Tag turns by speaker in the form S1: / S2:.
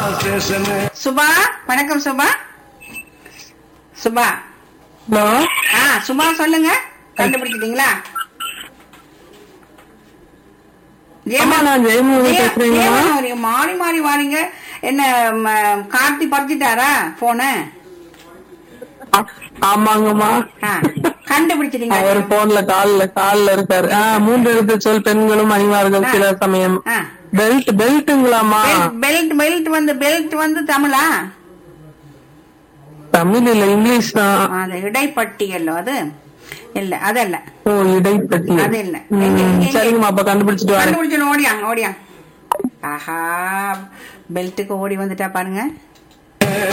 S1: Station
S2: Subha வணக்கம் Subha Subha
S3: hello
S2: ஆ சுபா சொல்லுங்க கண்டுபிடிச்சிட்டீங்களா
S3: ஆமா நான் ஜெயமோகன் பேசுறேங்க
S2: ஜெயமோகன் மாறி மாறி வாரீங்க என்ன ம, கார்த்தி பறிச்சிட்டாரா போன
S3: ஆமாங்கம்மா
S2: கண்டுபிடிச்சிட்டீங்க
S3: அவர் போன்ல கால்ல கால்ல இருக்காரு ஆ, மூன்று எழுத்து சொல் பெண்களும் அணிவார்கள்
S2: ஆ.
S3: சில சமயம்
S2: ஆ.
S3: பெல்ட் பெல்ட்டுங்களாமா
S2: பெல்ட் பெல்ட் வந்து பெல்ட் வந்து தமிழா
S3: தமிழ் இல்ல இங்கிலீஷ் தான்
S2: அது இடைப்பட்டியல்லோ அது இல்ல அதல்ல
S3: ஓ இடைப்பட்டி
S2: அது இல்ல.
S3: ம்,
S2: எங்க- எங்க-
S3: சரிங்கம்மா அப்ப கண்டுபிடிச்சிட்டு வரேன்
S2: கண்டுபிடிச்சு ஓடியாங்க ஓடியாங்க ஆஹா பெல்ட்டுக்கு ஓடி வந்துட்டா பாருங்க